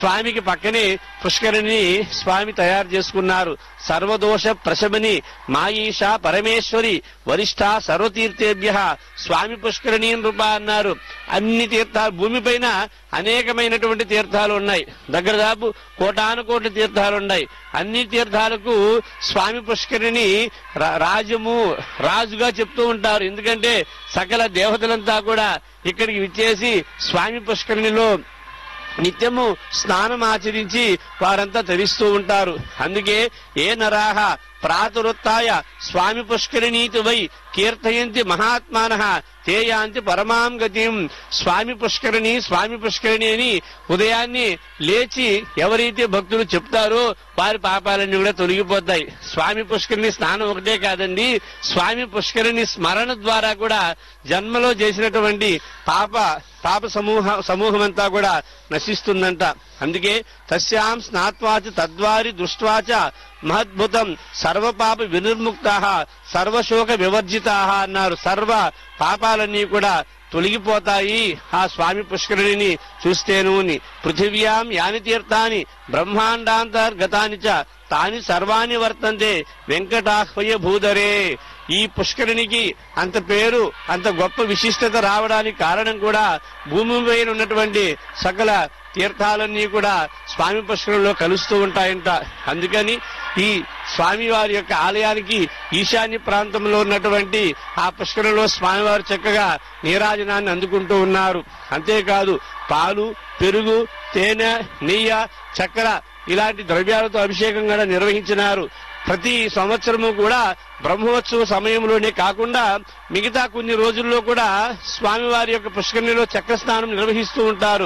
స్వామికి పక్కనే పుష్కరిణి స్వామి తయారు చేసుకున్నారు సర్వదోష ప్రశమని మాయీష పరమేశ్వరి వరిష్ఠ సర్వతీర్థేభ్య స్వామి పుష్కరిణి రూప అన్నారు అన్ని తీర్థాలు భూమిపైన అనేకమైనటువంటి తీర్థాలు ఉన్నాయి దగ్గర దాపు కోటాను కోట్ల తీర్థాలు ఉన్నాయి అన్ని తీర్థాలకు స్వామి పుష్కరిణి రా- రాజము రాజుగా చెప్తూ ఉంటారు ఎందుకంటే సకల దేవతలంతా కూడా ఇక్కడికి విచ్చేసి స్వామి పుష్కరిణిలో నిత్యము స్నానం ఆచరించి వారంతా తరిస్తూ ఉంటారు అందుకే ఏ నరాహ ప్రాతురుత్తాయ స్వామి పుష్కరిణీతి వై కీర్తయంతి మహాత్మాన తే యాంతి పరమాం గతిం స్వామి పుష్కరిణి స్వామి పుష్కరిణి అని ఉదయాన్నే లేచి ఎవరైతే భక్తులు చెప్తారో వారి పాపాలన్నీ కూడా తొలగిపోతాయి స్వామి పుష్కరిణి స్నానం ఒకటే కాదండి స్వామి పుష్కరిణి స్మరణ ద్వారా కూడా జన్మలో చేసినటువంటి పాప పాప సమూహ సమూహం అంతా కూడా నశిస్తుందంట అందుకే తస్యాం స్నాత్వాచ తద్వారి దృష్ట్వాచ మహద్భుతం సర్వపాప వినిర్ముక్త సర్వశోక వివర్జితా అన్నారు సర్వ పాపాలన్నీ కూడా తొలగిపోతాయి ఆ స్వామి పుష్కరిణిని చూస్తేను అని. పృథివ్యాం యాని తీర్థాని బ్రహ్మాండాంతర్గతాని చ తాని సర్వాణి వర్తంతే వెంకటాహ్వయ భూధరే ఈ పుష్కరిణికి అంత పేరు అంత గొప్ప విశిష్టత రావడానికి కారణం కూడా భూమి పైన ఉన్నటువంటి సకల తీర్థాలన్నీ కూడా స్వామి పుష్కరంలో కలుస్తూ ఉంటాయంట అందుకని ఈ స్వామి వారి యొక్క ఆలయానికి ఈశాన్య ప్రాంతంలో ఉన్నటువంటి ఆ పుష్కరంలో స్వామివారు చక్కగా నీరాజనాన్ని అందుకుంటూ ఉన్నారు అంతేకాదు పాలు పెరుగు తేనె నెయ్యి చక్కెర ఇలాంటి ద్రవ్యాలతో అభిషేకం కూడా నిర్వహించినారు ప్రతి సంవత్సరము కూడా బ్రహ్మోత్సవ సమయంలోనే కాకుండా మిగతా కొన్ని రోజుల్లో కూడా స్వామివారి యొక్క పుష్కరిణిలో చక్ర స్నానం నిర్వహిస్తూ ఉంటారు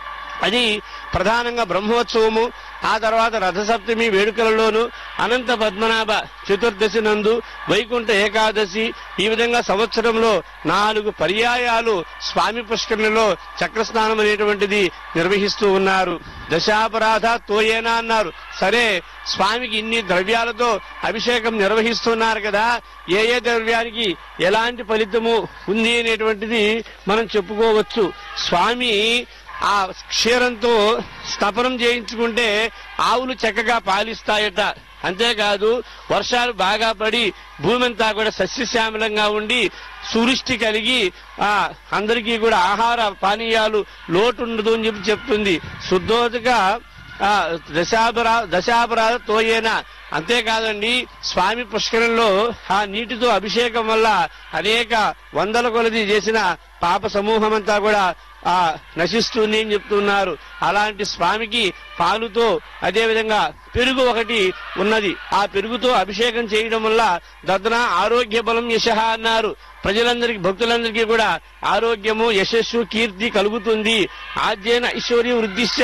అది ప్రధానంగా బ్రహ్మోత్సవము ఆ తర్వాత రథసప్తమి వేడుకలలోను అనంత పద్మనాభ చతుర్దశి నందు వైకుంఠ ఏకాదశి ఈ విధంగా సంవత్సరంలో నాలుగు పర్యాయాలు స్వామి పుష్కరిణిలో చక్రస్నానం అనేటువంటిది నిర్వహిస్తూ ఉన్నారు దశాపరాధ తోయేనా అన్నారు సరే స్వామికి ఇన్ని ద్రవ్యాలతో అభిషేకం నిర్వహిస్తున్నారు కదా ఏ ఏ ద్రవ్యానికి ఎలాంటి ఫలితము ఉంది అనేటువంటిది మనం చెప్పుకోవచ్చు స్వామి ఆ క్షీరంతో స్తపనం చేయించుకుంటే ఆవులు చక్కగా పాలిస్తాయట అంతేకాదు వర్షాలు బాగా పడి భూమి అంతా కూడా సస్యశ్యామలంగా ఉండి సురిష్టి కలిగి ఆ అందరికీ కూడా ఆహార పానీయాలు లోటు ఉండదు అని చెప్పి చెప్తుంది శుద్ధోదక ఆ దశాపరా దశాపరాధ తోయేన అంతేకాదండి స్వామి పుష్కరంలో ఆ నీటితో అభిషేకం వల్ల అనేక వందల కొలది చేసిన పాప సమూహం అంతా కూడా ఆ నశిస్తుంది అని చెప్తున్నారు అలాంటి స్వామికి పాలుతో అదే విధంగా పెరుగు ఒకటి ఉన్నది ఆ పెరుగుతో అభిషేకం చేయడం వల్ల దద్న ఆరోగ్య బలం యశ అన్నారు ప్రజలందరికీ భక్తులందరికీ కూడా ఆరోగ్యము యశస్సు కీర్తి కలుగుతుంది ఆద్యన ఐశ్వర్యం వృద్ధిశ్చ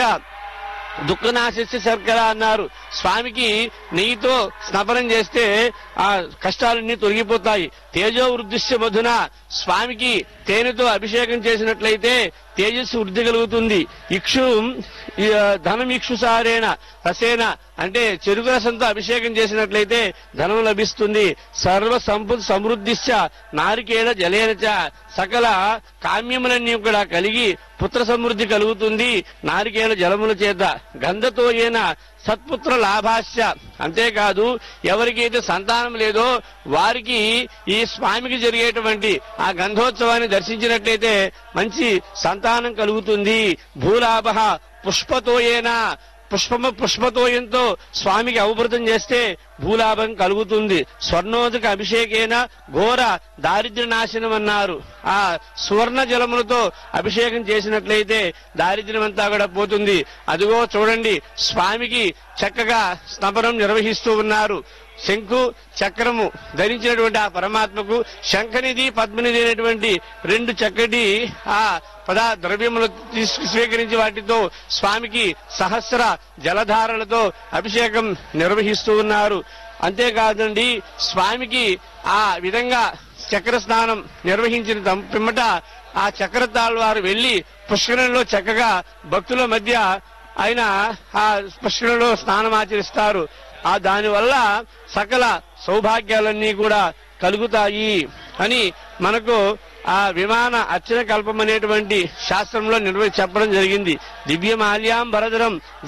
దుఃఖనాశస్య శర్కర అన్నారు స్వామికి నెయ్యితో స్నపనం చేస్తే ఆ కష్టాలన్నీ తొలగిపోతాయి తేజో వృద్ధిశ్చ మధున స్వామికి తేనెతో అభిషేకం చేసినట్లయితే తేజస్సు వృద్ధి కలుగుతుంది ఇక్షు ఈ, ఆ, ధనం ఇక్షు సారేణ రసేన అంటే చెరుకు రసంతో అభిషేకం చేసినట్లయితే ధనం లభిస్తుంది సర్వ సంపద సమృద్ధిశ్చ నారికేళ జలేనచ సకల కామ్యములన్నీ కూడా కలిగి పుత్ర సమృద్ధి కలుగుతుంది నారికేళ జలముల చేత గంధతో ఏన సత్పుత్ర లాభాస్య అంతేకాదు ఎవరికైతే సంతానం లేదో వారికి ఈ స్వామికి జరిగేటువంటి ఆ గంధోత్సవాన్ని దర్శించినట్లయితే మంచి సంతానం కలుగుతుంది భూలాభ పుష్పతోయేనా పుష్పము పుష్పతోయంతో స్వామికి అవభృతం చేస్తే భూలాభం కలుగుతుంది స్వర్ణోదక అభిషేకేన ఘోర దారిద్ర్య నాశనం అన్నారు ఆ సువర్ణ జలములతో అభిషేకం చేసినట్లయితే దారిద్ర్యం అంతా కూడా పోతుంది అదిగో చూడండి స్వామికి చక్కగా స్నపనం నిర్వహిస్తూ ఉన్నారు శంకు చక్రము ధరించినటువంటి ఆ పరమాత్మకు శంఖనిధి పద్మనిధి అనేటువంటి రెండు చక్కటి ఆ పదా ద్రవ్యములు తీసుకు స్వీకరించి వాటితో స్వామికి సహస్ర జలధారలతో అభిషేకం నిర్వహిస్తూ ఉన్నారు అంతేకాదండి స్వామికి ఆ విధంగా చక్ర స్నానం నిర్వహించిన తం- పిమ్మట ఆ చక్రతాళ్ వారు వెళ్లి పుష్కరంలో చక్కగా భక్తుల మధ్య ఆయన ఆ పుష్కరంలో స్నానం ఆచరిస్తారు ఆ దానివల్ల సకల సౌభాగ్యాలన్నీ కూడా కలుగుతాయి అని మనకు ఆ విమాన అర్చన కల్పం అనేటువంటి శాస్త్రంలో నిర్వహి చెప్పడం జరిగింది దివ్య మాల్యాంబరధరం